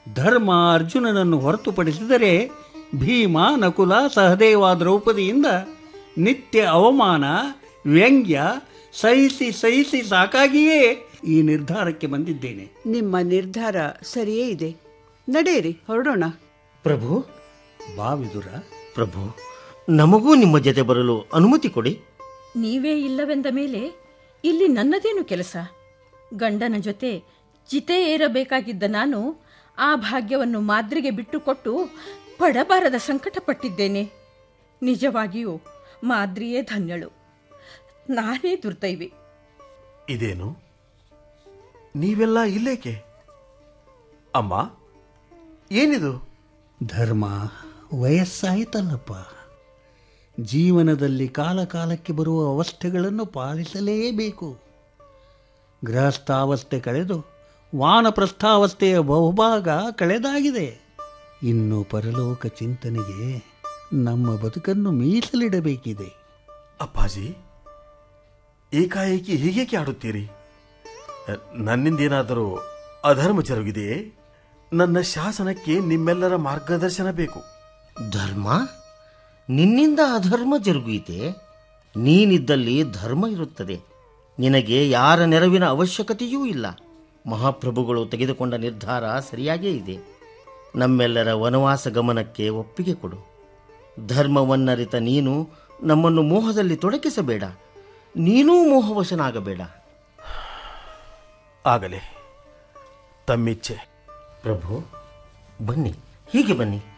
ಧರ್ಮ ಅರ್ಜುನನನ್ನು ಹೊರತುಪಡಿಸಿದರೆ ಭೀಮ ನಕುಲ ಸಹದೇವ ದ್ರೌಪದಿಯಿಂದ ನಿತ್ಯ ಅವಮಾನ ವ್ಯಂಗ್ಯ ಸಹಿಸಿ ಸಹಿಸಿ ಸಾಕಾಗಿಯೇ ಈ ನಿರ್ಧಾರಕ್ಕೆ ಬಂದಿದ್ದೇನೆ ನಿಮ್ಮ ನಿರ್ಧಾರ ಸರಿಯೇ ಇದೆ ನಡೆಯಿರಿ ಹೊರಡೋಣ ಪ್ರಭು ಬಾವಿದುರ ಪ್ರಭು ನಮಗೂ ನಿಮ್ಮ ಜೊತೆ ಬರಲು ಅನುಮತಿ ಕೊಡಿ ನೀವೇ ಇಲ್ಲವೆಂದ ಮೇಲೆ ಇಲ್ಲಿ ನನ್ನದೇನು ಕೆಲಸ ಗಂಡನ ಜೊತೆ ಚಿತೆ ಏರಬೇಕಾಗಿದ್ದ ನಾನು ಆ ಭಾಗ್ಯವನ್ನು ಮಾದ್ರಿಗೆ ಬಿಟ್ಟುಕೊಟ್ಟು ಪಡಬಾರದ ಸಂಕಟಪಟ್ಟಿದ್ದೇನೆ ನಿಜವಾಗಿಯೂ ಮಾದ್ರಿಯೇ ಧನ್ಯಳು ನಾನೇ ದುರ್ದೈವಿ ಇದೇನು ನೀವೆಲ್ಲ ಇಲ್ಲೇಕೆ ಅಮ್ಮ ಏನಿದು ಧರ್ಮ ವಯಸ್ಸಾಯಿತಲ್ಲಪ್ಪ ಜೀವನದಲ್ಲಿ ಕಾಲ ಕಾಲಕ್ಕೆ ಬರುವ ಅವಸ್ಥೆಗಳನ್ನು ಪಾಲಿಸಲೇಬೇಕು ಗೃಹಸ್ಥಾವಸ್ಥೆ ಕಳೆದು ವಾನಪ್ರಸ್ಥಾವಸ್ಥೆಯ ಬಹುಭಾಗ ಕಳೆದಾಗಿದೆ ಇನ್ನು ಪರಲೋಕ ಚಿಂತನೆಗೆ ನಮ್ಮ ಬದುಕನ್ನು ಮೀಸಲಿಡಬೇಕಿದೆ ಅಪ್ಪಾಜಿ ಏಕಾಏಕಿ ಹೀಗೇಕೆ ಆಡುತ್ತೀರಿ ನನ್ನಿಂದೇನಾದರೂ ಅಧರ್ಮ ಜರುಗಿದೆಯೇ ನನ್ನ ಶಾಸನಕ್ಕೆ ನಿಮ್ಮೆಲ್ಲರ ಮಾರ್ಗದರ್ಶನ ಬೇಕು ಧರ್ಮ ನಿನ್ನಿಂದ ಅಧರ್ಮ ಜರುಗುಯಿತೆ ನೀನಿದ್ದಲ್ಲಿ ಧರ್ಮ ಇರುತ್ತದೆ ನಿನಗೆ ಯಾರ ನೆರವಿನ ಅವಶ್ಯಕತೆಯೂ ಇಲ್ಲ ಮಹಾಪ್ರಭುಗಳು ತೆಗೆದುಕೊಂಡ ನಿರ್ಧಾರ ಸರಿಯಾಗೇ ಇದೆ ನಮ್ಮೆಲ್ಲರ ವನವಾಸ ಗಮನಕ್ಕೆ ಒಪ್ಪಿಗೆ ಕೊಡು ಧರ್ಮವನ್ನರಿತ ನೀನು ನಮ್ಮನ್ನು ಮೋಹದಲ್ಲಿ ತೊಡಕಿಸಬೇಡ ನೀನೂ ಮೋಹವಶನಾಗಬೇಡ ಆಗಲಿ ತಮ್ಮಿಚ್ಛೆ ಪ್ರಭು ಬನ್ನಿ ಹೀಗೆ ಬನ್ನಿ